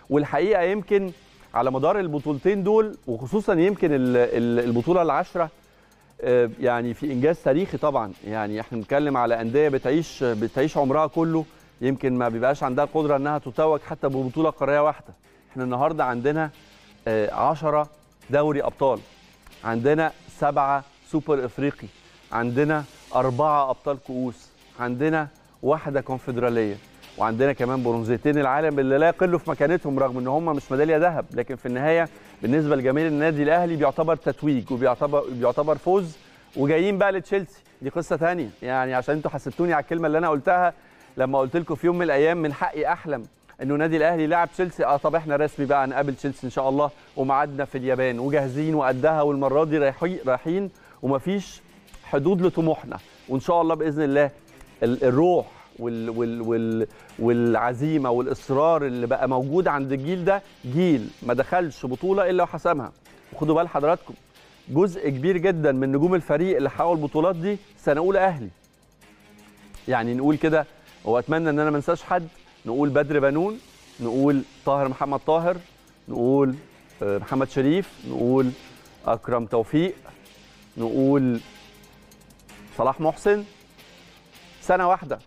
والحقيقه يمكن على مدار البطولتين دول وخصوصا يمكن ال- ال- البطوله العاشره آه، يعني في انجاز تاريخي طبعا يعني احنا بنتكلم على انديه بتعيش بتعيش عمرها كله يمكن ما بيبقاش عندها القدره انها تتوج حتى ببطوله قاريه واحده احنا النهارده عندنا 10 دوري ابطال عندنا سبعة سوبر افريقي عندنا أربعة أبطال كؤوس عندنا واحدة كونفدرالية وعندنا كمان برونزيتين العالم اللي لا يقلوا في مكانتهم رغم ان هم مش ميداليه ذهب لكن في النهايه بالنسبه لجماهير النادي الاهلي بيعتبر تتويج وبيعتبر بيعتبر فوز وجايين بقى لتشيلسي دي قصه ثانيه يعني عشان انتوا حسبتوني على الكلمه اللي انا قلتها لما قلت لكم في يوم من الايام من حقي احلم انه النادي الاهلي لعب تشيلسي اه طب احنا رسمي بقى هنقابل تشيلسي ان شاء الله وميعادنا في اليابان وجاهزين وقدها والمره دي رايحين رايحين ومفيش حدود لطموحنا وان شاء الله باذن الله ال- الروح وال وال وال والعزيمه والاصرار اللي بقى موجود عند الجيل ده جيل ما دخلش بطوله الا وحسمها وخدوا بال حضراتكم جزء كبير جدا من نجوم الفريق اللي حققوا البطولات دي سنه اولى اهلي يعني نقول كده واتمنى ان انا ما انساش حد نقول بدر بنون نقول طاهر محمد طاهر نقول آه، محمد شريف نقول اكرم توفيق نقول صلاح محسن سنه واحده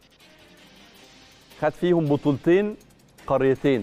خد فيهم بطولتين قاريتين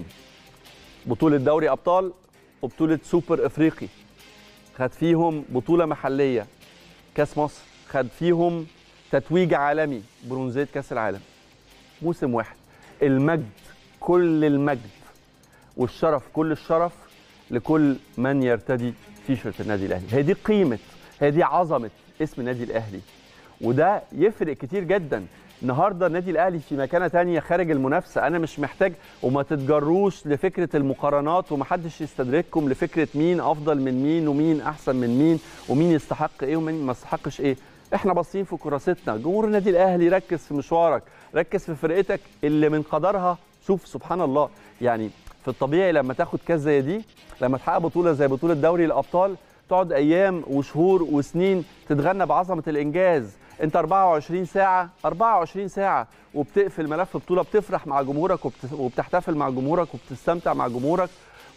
بطوله دوري ابطال وبطوله سوبر افريقي خد فيهم بطوله محليه كاس مصر خد فيهم تتويج عالمي برونزيه كاس العالم موسم واحد المجد كل المجد والشرف كل الشرف لكل من يرتدي تيشرت النادي الاهلي هي دي قيمه هي دي عظمه اسم النادي الاهلي وده يفرق كتير جدا النهارده النادي الاهلي في مكانه تانية خارج المنافسه انا مش محتاج وما تتجروش لفكره المقارنات ومحدش يستدرككم لفكره مين افضل من مين ومين احسن من مين ومين يستحق ايه ومين ما يستحقش ايه احنا باصين في كراستنا جمهور النادي الاهلي ركز في مشوارك ركز في فرقتك اللي من قدرها شوف سبحان الله يعني في الطبيعي لما تاخد كاس زي دي لما تحقق بطوله زي بطوله دوري الابطال تقعد ايام وشهور وسنين تتغنى بعظمه الانجاز انت 24 ساعه 24 ساعه وبتقفل ملف بطوله بتفرح مع جمهورك وبت- وبتحتفل مع جمهورك وبتستمتع مع جمهورك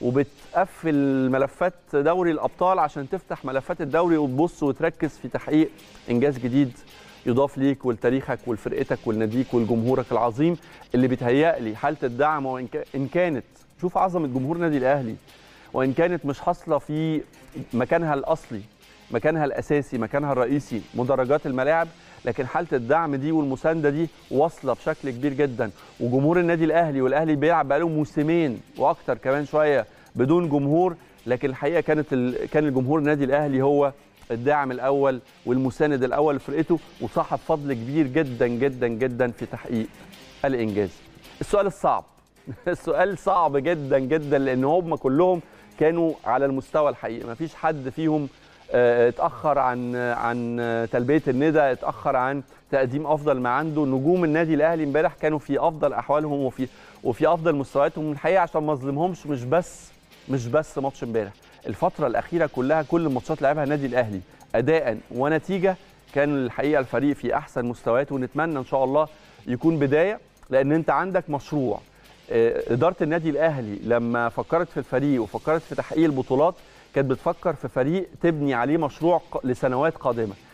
وبتقفل ملفات دوري الابطال عشان تفتح ملفات الدوري وتبص وتركز في تحقيق انجاز جديد يضاف ليك ولتاريخك ولفرقتك ولناديك ولجمهورك العظيم اللي بيتهيأ لي حاله الدعم وان كا- إن كانت شوف عظمه جمهور النادي الاهلي وان كانت مش حاصله في مكانها الاصلي مكانها الاساسي مكانها الرئيسي مدرجات الملاعب لكن حاله الدعم دي والمسانده دي واصله بشكل كبير جدا وجمهور النادي الاهلي والاهلي بيلعب بقاله موسمين واكتر كمان شويه بدون جمهور لكن الحقيقه كانت ال... كان الجمهور النادي الاهلي هو الداعم الاول والمساند الاول لفرقته وصاحب فضل كبير جدا جدا جدا في تحقيق الانجاز السؤال الصعب السؤال صعب جدا جدا لان هم كلهم كانوا على المستوى الحقيقي ما فيش حد فيهم آه، اتاخر عن عن تلبيه الندى اتاخر عن تقديم افضل ما عنده نجوم النادي الاهلي امبارح كانوا في افضل احوالهم وفي وفي افضل مستوياتهم الحقيقه عشان ما اظلمهمش مش بس مش بس ماتش امبارح الفتره الاخيره كلها كل الماتشات اللي لعبها النادي الاهلي اداء ونتيجه كان الحقيقه الفريق في احسن مستوياته ونتمنى ان شاء الله يكون بدايه لان انت عندك مشروع آه، اداره النادي الاهلي لما فكرت في الفريق وفكرت في تحقيق البطولات كانت بتفكر في فريق تبني عليه مشروع ق- لسنوات قادمه